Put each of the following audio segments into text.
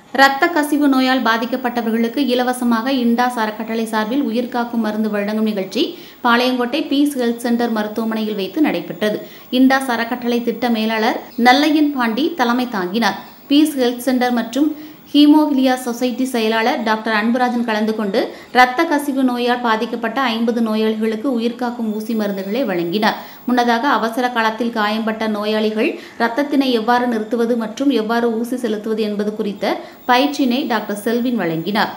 இரத்த கசிவு நோயால் பாதிக்கப்பட்டவர்களுக்கு இலவசமாக இண்டாஸ் அறக்கட்டளை சார்பில் உயிர்காக்கும் மருந்து வழங்கும் நிகழ்ச்சி பாளையங்கோட்டை பீஸ் ஹெல்த் சென்டர் மருத்துவமனையில் வைத்து நடைபெற்றது இண்டாஸ் அறக்கட்டளை திட்ட மேலாளர் நல்லையன் பாண்டி தலைமை தாங்கினார் பீஸ் ஹெல்த் சென்டர் மற்றும் ஹீமோகிலியா சொசைட்டி செயலாளர் டாக்டர் அன்புராஜன் கலந்து கொண்டு இரத்த கசிவு நோயால் பாதிக்கப்பட்ட ஐம்பது நோயாளிகளுக்கு உயிர்காக்கும் ஊசி மருந்துகளை வழங்கினார் முன்னதாக அவசர காலத்தில் காயம்பட்ட நோயாளிகள் இரத்தத்தினை எவ்வாறு நிறுத்துவது மற்றும் எவ்வாறு ஊசி செலுத்துவது என்பது குறித்த பயிற்சியினை டாக்டர் செல்வின் வழங்கினார்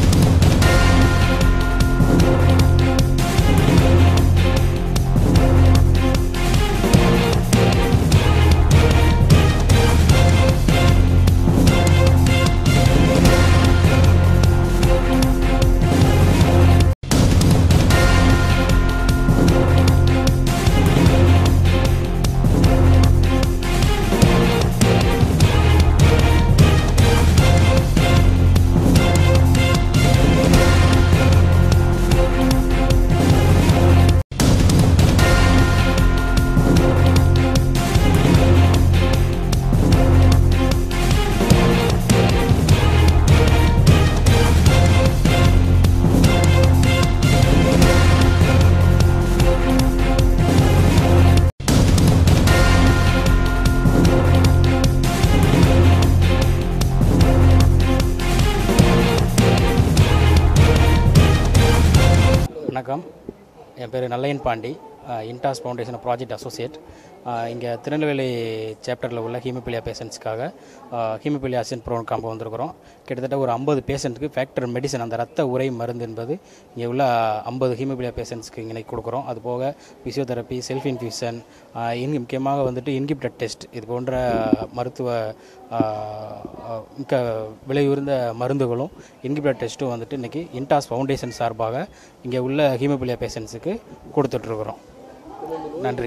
வணக்கம் என் பேர் Nallaiyan Pandi Intas foundation project associate இங்கே திருநெல்வேலி சாப்டரில் உள்ள ஹீமோபிலியா பேஷண்ட்ஸ்க்காக ஹீமோபிலியா அசின் ப்ரோக்ராம் வந்திருக்கிறோம் கிட்டத்தட்ட ஒரு ஐம்பது பேஷண்ட்டுக்கு ஃபேக்டர் மெடிசன் அந்த ரத்த உரை மருந்து என்பது இங்கே உள்ள ஐம்பது ஹீமோபிலியா பேஷண்ட்ஸ்க்கு இங்கே கொடுக்குறோம் அது போக ஃபிசியோதெரப்பி செல்ஃப் இன்ஃபியூஷன் இன் முக்கியமாக வந்துட்டு இன்கிப்டட் டெஸ்ட் இது போன்ற மருத்துவ மிக்க விலை உயர்ந்த மருந்துகளும் இன்கிப்டட் டெஸ்ட்டும் வந்துட்டு இன்றைக்கி இன்டாஸ் ஃபவுண்டேஷன் சார்பாக இங்கே உள்ள ஹீமோபிலியா பேஷண்ட்ஸுக்கு கொடுத்துட்ருக்குறோம் நன்றி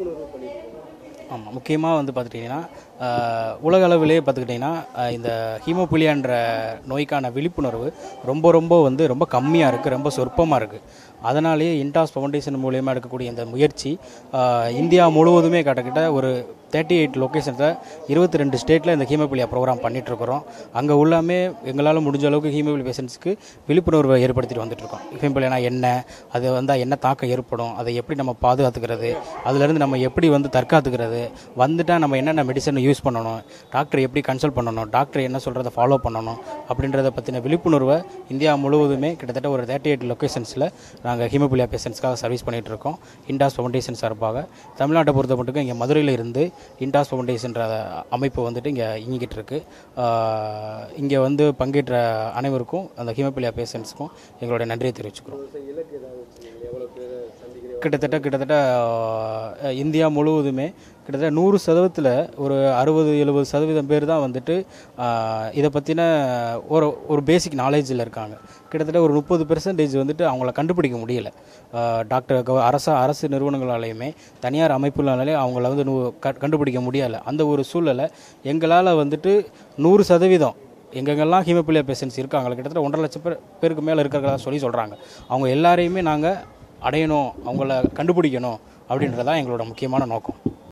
ஆமாம் முக்கியமாக வந்து பார்த்துட்டிங்கன்னா உலக அளவிலே பார்த்துக்கிட்டிங்கன்னா ஆஹ் இந்த ஹீமோபிலியான்ற நோய்க்கான விழிப்புணர்வு ரொம்ப ரொம்ப வந்து ரொம்ப கம்மியாக இருக்குது ரொம்ப சொற்பமாக இருக்குது அதனாலேயே இன்டாஸ் ஃபவுண்டேஷன் மூலியமாக எடுக்கக்கூடிய இந்த முயற்சி ஆஹ் இந்தியா முழுவதுமே கிட்டத்தட்ட ஒரு தேர்ட்டி எயிட் லொக்கேஷனில் இருபத்தி ரெண்டு ஸ்டேட்டில் இந்த ஹீமோபிலியா ப்ரோக்ராம் பண்ணிகிட்ருக்குறோம் அங்கே உள்ளாமே எங்களால் முடிஞ்ச அளவுக்கு ஹீமோபிலி பேஷண்ட்ஸ்க்கு விழிப்புணர்வை ஏற்படுத்திட்டு வந்துட்டுருக்கோம் ஹீமோபிலியானா என்ன அது வந்தால் என்ன தாக்கம் ஏற்படும் அதை எப்படி நம்ம பாதுகாத்துக்கிறது அதுலேருந்து நம்ம எப்படி வந்து தற்காத்துக்கிறது வந்துட்டால் நம்ம என்னென்ன மெடிசன் யூஸ் பண்ணணும் டாக்டர் எப்படி கன்சல்ட் பண்ணணும் டாக்டர் என்ன சொல்கிறத ஃபாலோ பண்ணணும் அப்படின்றத பற்றின விழிப்புணர்வை இந்தியா முழுவதுமே கிட்டத்தட்ட ஒரு தேர்ட்டி எயிட் லொக்கேஷன்ஸில் நாங்கள் ஹீமோபிலியா பேஷண்ட்ஸ்க்காக சர்வீஸ் பண்ணிகிட்டு இருக்கோம் இண்டாஸ் ஃபவுண்டேஷன் சார்பாக தமிழ்நாட்டை பொறுத்த மட்டும் இங்கே மதுரையில் இருந்து இண்டாஸ் ஃபவுண்டேஷன்ற அமைப்பு வந்துட்டு இங்கே இயங்கிட்டு இருக்கு ஆஹ் இங்கே வந்து பங்கேற்ற அனைவருக்கும் அந்த ஹீமோபிலியா பேஷண்ட்ஸ்க்கும் எங்களுடைய நன்றியை தெரிவிச்சுக்கிறோம் கிட்டத்தட்ட கிட்டத்தட்ட ஆஹ், இந்தியா முழுவதுமே கிட்டத்தட்ட நூறு சதவீதத்தில் ஒரு அறுபது எழுபது சதவீதம் பேர் தான் வந்துட்டு ஆஹ், இதை பற்றின ஒரு ஒரு பேசிக் நாலேஜில் இருக்காங்க கிட்டத்தட்ட ஒரு முப்பது பெர்சன்டேஜ் வந்துட்டு அவங்கள கண்டுபிடிக்க முடியல ஆஹ், டாக்டர் கவ- அரச அரசு நிறுவனங்களாலேயுமே தனியார் அமைப்புகளாலே அவங்கள வந்து நூ- க- கண்டுபிடிக்க முடியலை அந்த ஒரு சூழலை எங்களால் வந்துட்டு நூறு சதவீதம் எங்கெங்கெல்லாம் ஹீமோபிலியா பேஷண்ட்ஸ் இருக்காங்க கிட்டத்தட்ட ஒன்றரை லட்சம் பேர் பேருக்கு மேலே இருக்கிறதா சொல்லி சொல்கிறாங்க அவங்க எல்லாரையுமே நாங்கள் அடையணும் அவங்கள கண்டுபிடிக்கணும் அப்படின்றதான் எங்களோட முக்கியமான நோக்கம்